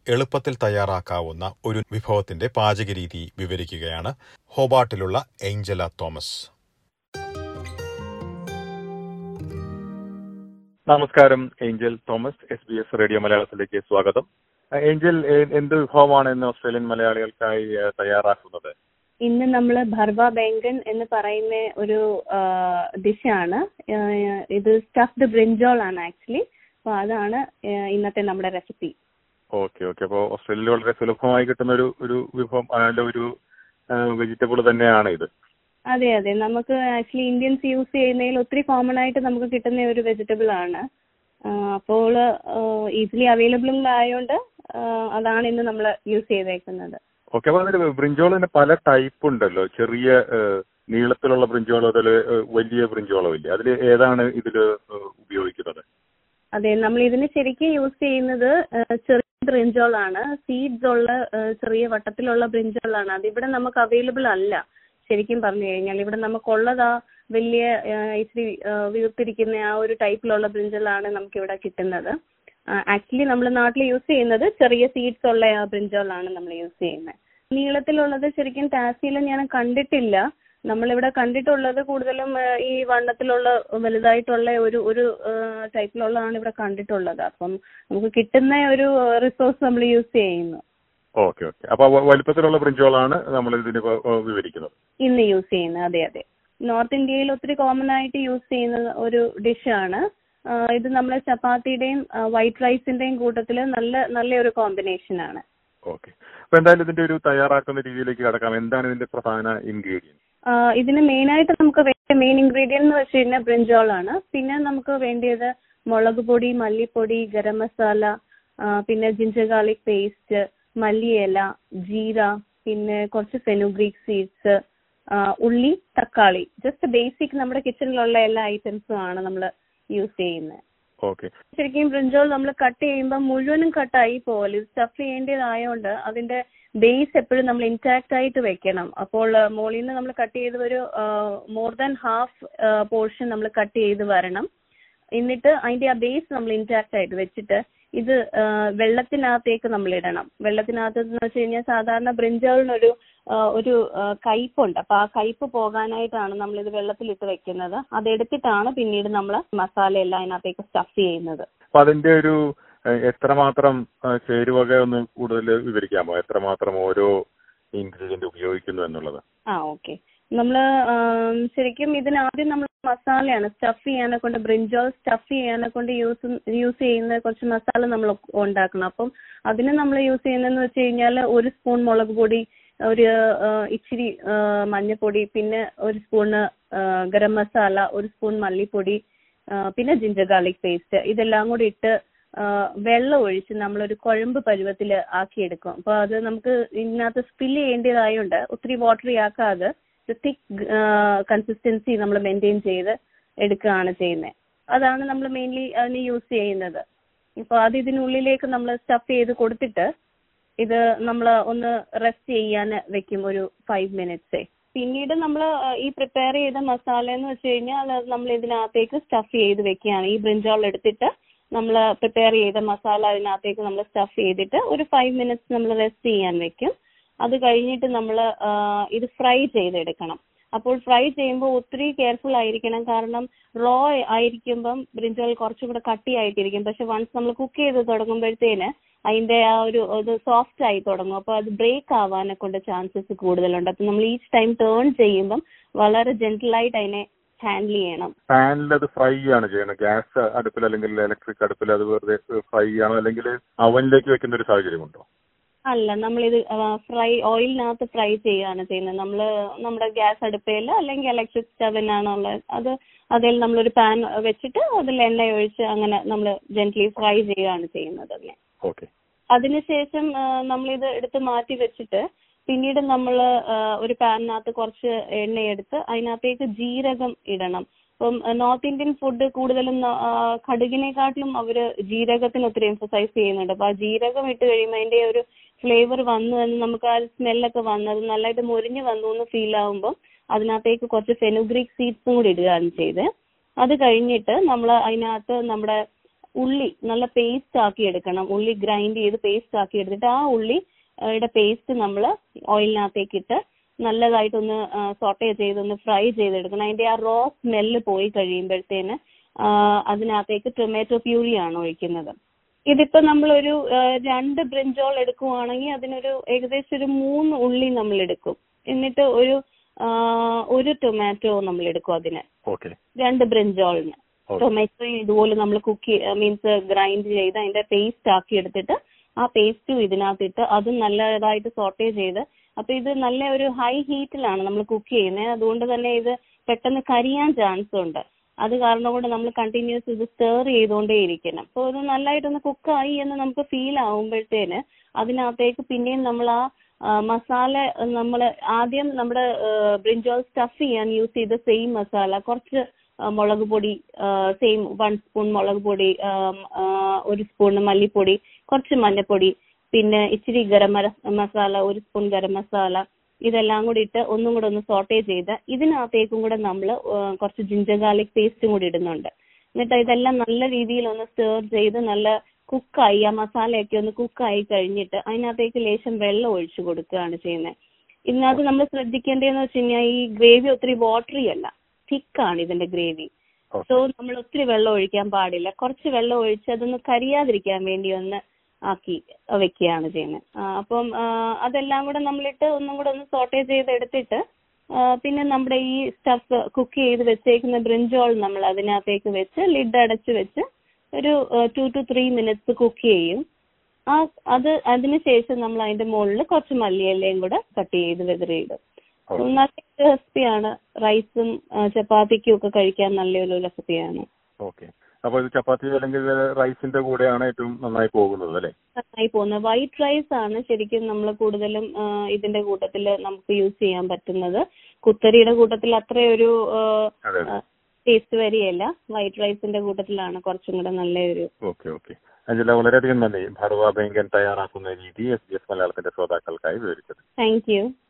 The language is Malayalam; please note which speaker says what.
Speaker 1: എളുപ്പത്തിൽ തയ്യാറാക്കാവുന്ന ഒരു വിഭവത്തിന്റെ പാചകരീതി വിവരിക്കുകയാണ് ഹോബാട്ടിലുള്ള ഏഞ്ചല തോമസ്
Speaker 2: നമസ്കാരം Angel Thomas S B S radio മലയാളത്തിലേക്ക് സ്വാഗതം ഏഞ്ചൽ എ- എന്ത് വിഭവമാണ് ഇന്ന് ഓസ്ട്രേലിയൻ മലയാളികൾക്കായി ഏ, തയ്യാറാക്കുന്നത്
Speaker 3: ഇന്ന് നമ്മൾ ഭർവ ബെങ്കൻ എന്ന് പറയുന്ന ഒരു ഡിഷാണ് ഇത് സ്റ്റഫ്ഡ് ബ്രിഞ്ചോൾ ആണ് ആക്ച്വലി അപ്പോൾ അതാണ് ആ, ഇന്നത്തെ നമ്മുടെ റെസിപ്പി
Speaker 2: ഓക്കെ ഓക്കെ അപ്പോൾ ഓസ്ട്രേലിയയിൽ വളരെ സുലഭമായി കിട്ടുന്ന ഒരു ഒരു വിഭവം അല്ല ഒരു വെജിറ്റബിൾ തന്നെയാണ് ഇത്
Speaker 3: അതെ അതെ നമുക്ക് ആക്ച്വലി ഇന്ത്യൻസ് യൂസ് ചെയ്യുന്നതിൽ ഒത്തിരി കോമൺ ആയിട്ട് നമുക്ക് കിട്ടുന്ന ഒരു വെജിറ്റബിൾ ആണ് ആ, അപ്പോൾ ഈസിലി അവൈലബിൾ ആയതുകൊണ്ട് ആ, അതാണ് ഇന്ന് നമ്മൾ യൂസ് ചെയ്തേക്കുന്നത്
Speaker 2: ഓക്കെ അപ്പോൾ അതിൽ ബ്രിഞ്ചോൾ തന്നെ പല ടൈപ്പ് ഉണ്ടല്ലോ ചെറിയ ഏ, നീളത്തിലുള്ള ബ്രിഞ്ചോളോ അതിൽ വലിയ ബ്രിഞ്ചോളോ ഇല്ലേ അതിൽ ഏതാണ് ഇതിൽ ഉപയോഗിക്കുന്നത്
Speaker 3: അതെ നമ്മൾ ഇതിന് ശരിക്കും യൂസ് ചെയ്യുന്നത് ആ, ചെറിയ ബ്രിഞ്ചോൾ ആണ് സീഡ്സ് ഉള്ള ആ, ചെറിയ വട്ടത്തിലുള്ള ബ്രിഞ്ചോൾ ആണ് അതിവിടെ നമുക്ക് അവൈലബിൾ അല്ല ശരിക്കും പറഞ്ഞു കഴിഞ്ഞാൽ ഇവിടെ നമുക്കുള്ളതാ വലിയ ആ, ഇച്ചിരി ആ, വീർത്തിരിക്കുന്ന ആ ഒരു ടൈപ്പിലുള്ള ബ്രിഞ്ചോളാണ് നമുക്ക് ഇവിടെ കിട്ടുന്നത് ആക്ച്വലി നമ്മൾ നാട്ടിൽ യൂസ് ചെയ്യുന്നത് ചെറിയ സീഡ്സ് ഉള്ള ആ ബ്രിഞ്ചോളാണ് നമ്മൾ യൂസ് ചെയ്യുന്നത് നീളത്തിലുള്ളത് ശരിക്കും ടാസിയിൽ ഞാൻ കണ്ടിട്ടില്ല നമ്മളിവിടെ കണ്ടിട്ടുള്ളത് കൂടുതലും ആ, ഈ വണ്ണത്തിലുള്ള വലുതായിട്ടുള്ള ഒരു ഒരു ടൈപ്പിലുള്ളതാണ് ഇവിടെ കണ്ടിട്ടുള്ളത് അപ്പം നമുക്ക് കിട്ടുന്ന ഒരു റിസോഴ്സ് നമ്മൾ യൂസ് ചെയ്യുന്നു
Speaker 2: ഓക്കെ ഓക്കെ അപ്പോൾ വലിപ്പത്തിലുള്ള ബ്രിഞ്ചോളാണ് നമ്മൾ ഇതിന് ഇപ്പോ, ഏ, വിവരിക്കുന്നത്
Speaker 3: ഇന്ന് യൂസ് ചെയ്യുന്നത് അതെ അതെ നോർത്ത് ഇന്ത്യയിൽ ഒത്തിരി കോമൺ ആയിട്ട് യൂസ് ചെയ്യുന്ന ഒരു ഡിഷാണ് ഇത് നമ്മളെ ചപ്പാത്തിയുടെയും വൈറ്റ് റൈസിന്റെയും കൂട്ടത്തിൽ നല്ല നല്ലൊരു കോമ്പിനേഷൻ ആണ്
Speaker 2: ഓക്കെ അപ്പൊ എന്തായാലും ഇതിന്റെ ഒരു തയ്യാറാക്കുന്ന രീതിയിലേക്ക് കടക്കാം എന്താണ് ഇതിന്റെ പ്രധാന ഇൻഗ്രീഡിയൻസ്
Speaker 3: ആ, ഇതിന് മെയിൻ ആയിട്ട് നമുക്ക് വേണ്ട മെയിൻ ഇൻഗ്രീഡിയന്റ് എന്ന് വെച്ച് കഴിഞ്ഞാൽ ബ്രിഞ്ചോൾ ആണ് പിന്നെ നമുക്ക് വേണ്ടിയത് മുളക് പൊടി മല്ലിപ്പൊടി ഗരം മസാല ആ, പിന്നെ ജിഞ്ചർ ഗാർലിക് പേസ്റ്റ് മല്ലിയില ജീര പിന്നെ കുറച്ച് ഫെനുഗ്രീക് സീഡ്സ് ഉള്ളി തക്കാളി ജസ്റ്റ് ബേസിക് നമ്മുടെ കിച്ചണിലുള്ള എല്ലാ ഐറ്റംസും ആണ് നമ്മൾ യൂസ് ചെയ്യുന്നത്
Speaker 2: ഓക്കെ
Speaker 3: ശരിക്കും ബ്രിഞ്ചോൾ നമ്മൾ കട്ട് ചെയ്യുമ്പോൾ മുഴുവനും കട്ടായി പോകല് സ്റ്റഫ് ചെയ്യേണ്ടതായോണ്ട് അതിന്റെ ബേസ് എപ്പോഴും നമ്മൾ ഇന്റാക്ട് ആയിട്ട് വെക്കണം അപ്പോൾ മുകളിൽ നിന്ന് നമ്മൾ കട്ട് ചെയ്ത് ഒരു മോർ ദാൻ ഹാഫ് പോർഷൻ നമ്മൾ കട്ട് ചെയ്ത് വരണം എന്നിട്ട് അതിന്റെ ആ ബേസ് നമ്മൾ ഇന്റാക്ട് ആയിട്ട് വെച്ചിട്ട് ഇത് ആ, വെള്ളത്തിനകത്തേക്ക് നമ്മൾ ഇടണം വെള്ളത്തിനകത്ത് എന്ന് വെച്ച് കഴിഞ്ഞാൽ സാധാരണ ബ്രിഞ്ചോളിനൊരു ആ, ഒരു ആ, കയ്പുണ്ട് അപ്പൊ ആ കയ്പ് പോകാനായിട്ടാണ് നമ്മൾ ഇത് വെള്ളത്തിലിട്ട് വെക്കുന്നത് അതെടുത്തിട്ടാണ് പിന്നീട് നമ്മൾ മസാല എല്ലാം അതിനകത്തേക്ക് സ്റ്റഫ് ചെയ്യുന്നത്
Speaker 2: അപ്പൊ അതിന്റെ ഒരു ഏഹ്, എത്രമാത്രം ഏഹ്, ചേരുവക ഒന്ന് കൂടുതൽ വിവരിക്കാമോ എത്രമാത്രം ഓരോ ഇൻഗ്രീഡിയന്റ് ഉപയോഗിക്കുന്നു എന്നുള്ളത്
Speaker 3: ആ ഓക്കെ നമ്മൾ ശരിക്കും ഇതിനാദ്യം നമ്മൾ മസാലയാണ് സ്റ്റഫ് ചെയ്യാനെ കൊണ്ട് ബ്രിഞ്ചോൾ സ്റ്റഫ് ചെയ്യാനെ കൊണ്ട് യൂസ് യൂസ് ചെയ്യുന്ന കുറച്ച് മസാല നമ്മൾ ഉണ്ടാക്കണം അപ്പം അതിന് നമ്മൾ യൂസ് ചെയ്യുന്നതെന്ന് വെച്ച് കഴിഞ്ഞാൽ ഒരു സ്പൂൺ മുളക് പൊടി ഒരു ആ, ഇച്ചിരി ആ, മഞ്ഞൾപ്പൊടി പിന്നെ ഒരു സ്പൂണ് ഗരം മസാല ഒരു സ്പൂൺ മല്ലിപ്പൊടി ആ, പിന്നെ ജിഞ്ചർ ഗാർലിക് പേസ്റ്റ് ഇതെല്ലാം കൂടി ഇട്ട് ആ, വെള്ളം ഒഴിച്ച് നമ്മളൊരു കുഴമ്പ് പരുവത്തിൽ ആക്കിയെടുക്കും അപ്പോൾ അത് നമുക്ക് ഇതിനകത്ത് സ്പിൽ ചെയ്യേണ്ടതായോണ്ട് ഒത്തിരി വാട്ടറി ആക്കാതെ തിക്ക് കൺസിസ്റ്റൻസി നമ്മൾ മെയിൻറ്റെയിൻ ചെയ്ത് എടുക്കുകയാണ് ചെയ്യുന്നത് അതാണ് നമ്മൾ മെയിൻലി അതിന് യൂസ് ചെയ്യുന്നത് ഇപ്പോൾ അത് ഇതിനുള്ളിലേക്ക് നമ്മൾ സ്റ്റഫ് ചെയ്ത് കൊടുത്തിട്ട് ഇത് നമ്മൾ ഒന്ന് റെസ്റ്റ് ചെയ്യാൻ വെക്കും ഒരു ഫൈവ് മിനിറ്റ്സേ പിന്നീട് നമ്മൾ ഈ പ്രിപ്പയർ ചെയ്ത മസാല എന്ന് വെച്ച് കഴിഞ്ഞാൽ നമ്മൾ ഇതിനകത്തേക്ക് സ്റ്റഫ് ചെയ്ത് വെക്കുകയാണ് ഈ ബ്രിഞ്ചോൾ എടുത്തിട്ട് നമ്മൾ പ്രിപ്പയർ ചെയ്ത മസാല അതിനകത്തേക്ക് നമ്മൾ സ്റ്റഫ് ചെയ്തിട്ട് ഒരു ഫൈവ് മിനിറ്റ്സ് നമ്മൾ റെസ്റ്റ് ചെയ്യാൻ വെക്കും അത് കഴിഞ്ഞിട്ട് നമ്മൾ ഇത് ഫ്രൈ ചെയ്തെടുക്കണം അപ്പോൾ ഫ്രൈ ചെയ്യുമ്പോൾ ഒത്തിരി കെയർഫുൾ ആയിരിക്കണം കാരണം റോ ആയിരിക്കുമ്പം ബ്രിഞ്ചോൾ കുറച്ചും കൂടെ കട്ടിയായിട്ടിരിക്കും പക്ഷെ വൺസ് നമ്മൾ കുക്ക് ചെയ്ത് തുടങ്ങുമ്പോഴത്തേന് അതിന്റെ ആ ഒരു ഇത് സോഫ്റ്റ് ആയി തുടങ്ങും അപ്പോൾ അത് ബ്രേക്ക് ആവാനെ കൊണ്ട് ചാൻസസ് കൂടുതലുണ്ട് അപ്പം നമ്മൾ ഈച്ച് ടൈം ടേൺ ചെയ്യുമ്പം വളരെ ജെന്റിലായിട്ട് അതിനെ ഹാൻഡിൽ ചെയ്യണം
Speaker 2: പാനിൽ അത് ഫ്രൈ ആണ് ചെയ്യണം ഗ്യാസ് അടുപ്പിൽ അല്ലെങ്കിൽ ഇലക്ട്രിക് അടുപ്പിൽ അത് വെറുതെ ഫ്രൈ ആണോ അല്ലെങ്കിൽ അവനിലേക്ക് വെക്കുന്ന ഒരു സാഹചര്യമുണ്ടോ
Speaker 3: അല്ല നമ്മളിത് ഫ്രൈ ഓയിലിനകത്ത് ഫ്രൈ ചെയ്യുകയാണ് ചെയ്യുന്നത് നമ്മൾ നമ്മുടെ ഗ്യാസ് അടുപ്പയിൽ അല്ലെങ്കിൽ ഇലക്ട്രിക് സ്റ്റവിനാണുള്ളത് അത് അതിൽ നമ്മളൊരു പാൻ വെച്ചിട്ട് അതിൽ എണ്ണ ഒഴിച്ച് അങ്ങനെ നമ്മൾ ജെന്റ്ലി ഫ്രൈ ചെയ്യുകയാണ് ചെയ്യുന്നത് അതിനെ
Speaker 2: ഓക്കെ
Speaker 3: അതിനുശേഷം നമ്മളിത് എടുത്ത് മാറ്റി വെച്ചിട്ട് പിന്നീട് നമ്മൾ ഒരു പാനിനകത്ത് കുറച്ച് എണ്ണയെടുത്ത് അതിനകത്തേക്ക് ജീരകം ഇടണം ഇപ്പം നോർത്ത് ഇന്ത്യൻ ഫുഡ് കൂടുതലും ന- ആ, കടുകിനെക്കാട്ടിലും അവര് ജീരകത്തിന് ഒത്തിരി എംഫസൈസ് ചെയ്യുന്നുണ്ട് അപ്പൊ ആ ജീരകം ഇട്ട് കഴിയുമ്പോൾ അതിന്റെ ഒരു ഫ്ലേവർ വന്നു എന്ന് നമുക്ക് ആ സ്മെല്ലൊക്കെ വന്നു അത് നല്ലതായിട്ട് മുരിഞ്ഞ് വന്നു എന്ന് ഫീൽ ആകുമ്പോൾ അതിനകത്തേക്ക് കുറച്ച് ഫെനുഗ്രീക് സീഡ്സും കൂടി ഇടുകയാണ് ചെയ്തത് അത് കഴിഞ്ഞിട്ട് നമ്മൾ അതിനകത്ത് നമ്മുടെ ഉള്ളി നല്ല പേസ്റ്റ് ആക്കി എടുക്കണം ഉള്ളി ഗ്രൈൻഡ് ചെയ്ത് പേസ്റ്റ് ആക്കി എടുത്തിട്ട് ആ ഉള്ളി യുടെ പേസ്റ്റ് നമ്മൾ ഓയിലിനകത്തേക്ക് ഇട്ട് നല്ലതായിട്ടൊന്ന് സോട്ടേ ചെയ്തൊന്ന് ഫ്രൈ ചെയ്തെടുക്കണം അതിന്റെ ആ റോ സ്മെല്ല് പോയി കഴിയുമ്പോഴത്തേന് ആ, അതിനകത്തേക്ക് ടൊമാറ്റോ പ്യൂരിയാണ് ഒഴിക്കുന്നത് ഇതിപ്പോ നമ്മളൊരു ആ, രണ്ട് ബ്രിഞ്ചോൾ എടുക്കുവാണെങ്കിൽ അതിനൊരു ഏകദേശം ഒരു മൂന്ന് ഉള്ളി നമ്മൾ എടുക്കും എന്നിട്ട് ഒരു ആ, ഒരു ടൊമാറ്റോ നമ്മൾ എടുക്കും അതിന്
Speaker 2: ഓക്കെ
Speaker 3: രണ്ട് ബ്രിഞ്ചോളിന്
Speaker 2: ഓക്കെ
Speaker 3: ടൊമാറ്റോ ഇതുപോലെ നമ്മൾ കുക്ക് മീൻസ് ഗ്രൈൻഡ് ചെയ്ത് അതിന്റെ പേസ്റ്റ് ആക്കി എടുത്തിട്ട് ആ പേസ്റ്റും ഇതിനകത്തിട്ട് അതും നല്ലതായിട്ട് സോട്ടേ ചെയ്ത് അപ്പൊ ഇത് നല്ല ഒരു ഹൈ ഹീറ്റിലാണ് നമ്മൾ കുക്ക് ചെയ്യുന്നത് അതുകൊണ്ട് തന്നെ ഇത് പെട്ടെന്ന് കരിയാൻ ചാൻസ് ഉണ്ട് അത് കാരണം കൊണ്ട് നമ്മൾ കണ്ടിന്യൂസ് ഇത് സ്റ്റേർ ചെയ്തുകൊണ്ടേ ഇരിക്കണം അപ്പോൾ ഇത് നല്ലതായിട്ടൊന്ന് കുക്കായി എന്ന് നമുക്ക് ഫീൽ ആവുമ്പോഴത്തേന് അതിനകത്തേക്ക് പിന്നെയും നമ്മൾ ആ ആ, മസാല നമ്മൾ ആദ്യം നമ്മുടെ ബ്രിഞ്ചോൾ സ്റ്റഫ് ചെയ്യാൻ യൂസ് ചെയ്ത സെയിം മസാല കുറച്ച് ആ, മുളക് പൊടി സെയിം വൺ സ്പൂൺ മുളക് പൊടി ആം, ആ, ഒരു സ്പൂൺ മല്ലിപ്പൊടി കുറച്ച് മഞ്ഞൾപ്പൊടി പിന്നെ ഇച്ചിരി ഗരം മര- മസാല ഒരു സ്പൂൺ ഗരം മസാല ഇതെല്ലാം കൂടി ഇട്ട് ഒന്നും കൂടെ ഒന്ന് സോട്ടേ ചെയ്ത് ഇതിനകത്തേക്കും കൂടെ നമ്മൾ കുറച്ച് ജിഞ്ചർ ഗാർലിക് പേസ്റ്റും കൂടി ഇടുന്നുണ്ട് എന്നിട്ട് ഇതെല്ലാം നല്ല രീതിയിൽ ഒന്ന് സ്റ്റേർ ചെയ്ത് നല്ല കുക്കായി ആ മസാലയൊക്കെ ഒന്ന് കുക്കായി കഴിഞ്ഞിട്ട് അതിനകത്തേക്ക് ലേശം വെള്ളം ഒഴിച്ചു കൊടുക്കുകയാണ് ചെയ്യുന്നത് ഇതിനകത്ത് നമ്മൾ ശ്രദ്ധിക്കേണ്ടതെന്ന് വെച്ച് കഴിഞ്ഞാൽ ഈ ഗ്രേവി ഒത്തിരി വാട്ടറി അല്ല തിക്കാണ് ഇതിന്റെ ഗ്രേവി
Speaker 2: ഓക്കെ
Speaker 3: സോ നമ്മൾ ഒത്തിരി വെള്ളം ഒഴിക്കാൻ പാടില്ല കുറച്ച് വെള്ളം ഒഴിച്ച് അതൊന്ന് കരിയാതിരിക്കാൻ വേണ്ടി ഒന്ന് ആക്കി വെക്കുകയാണ് ചെയ്യുന്നത് ആ, അപ്പം ആ, അതെല്ലാം കൂടെ നമ്മളിട്ട് ഒന്നും കൂടെ ഒന്ന് സോട്ടേ ചെയ്ത് എടുത്തിട്ട് ആ, പിന്നെ നമ്മുടെ ഈ സ്റ്റഫ് കുക്ക് ചെയ്ത് വെച്ചേക്കുന്ന ബ്രിഞ്ചോൾ നമ്മൾ അതിനകത്തേക്ക് വെച്ച് ലിഡ് അടച്ച് വെച്ച് ഒരു two two three minutes cook ചെയ്യും ആ അത് അതിനുശേഷം നമ്മൾ അതിന്റെ മുകളിൽ കുറച്ച് മല്ലിയിലയും കൂടെ കട്ട് ചെയ്ത് വെതറിയിടും
Speaker 2: ഓക്കെ
Speaker 3: നല്ല റെസിപ്പിയാണ് റൈസും ചപ്പാത്തിക്കും ഒക്കെ കഴിക്കാൻ നല്ലൊരു റെസിപ്പിയാണ്
Speaker 2: ഓക്കെ അപ്പൊ ഇത് ചപ്പാത്തി അല്ലെങ്കിൽ റൈസിന്റെ കൂടെയാണ് ഏറ്റവും നന്നായി പോകുന്നത് അല്ലേ
Speaker 3: നന്നായി പോകുന്നത് വൈറ്റ് റൈസ് ആണ് ശരിക്കും നമ്മൾ കൂടുതലും ആ, ഇതിന്റെ കൂട്ടത്തിൽ നമുക്ക് യൂസ് ചെയ്യാൻ പറ്റുന്നത് കുത്തരിയുടെ കൂട്ടത്തിൽ അത്രയൊരു
Speaker 2: അതെ അതെ
Speaker 3: ടേസ്റ്റ് വരികയില്ല വൈറ്റ് റൈസിന്റെ കൂട്ടത്തിലാണ് കുറച്ചും കൂടെ നല്ലൊരു
Speaker 2: ഓക്കെ ഓക്കെ അഞ്ജല വളരെയധികം നന്ദി ഭർവ ബെങ്കൻ തയ്യാറാക്കുന്ന രീതി എസ് ബി എസ് മലയാളത്തിന്റെ ശ്രോതാക്കൾക്കായി വിവരിച്ചത്
Speaker 3: താങ്ക് യു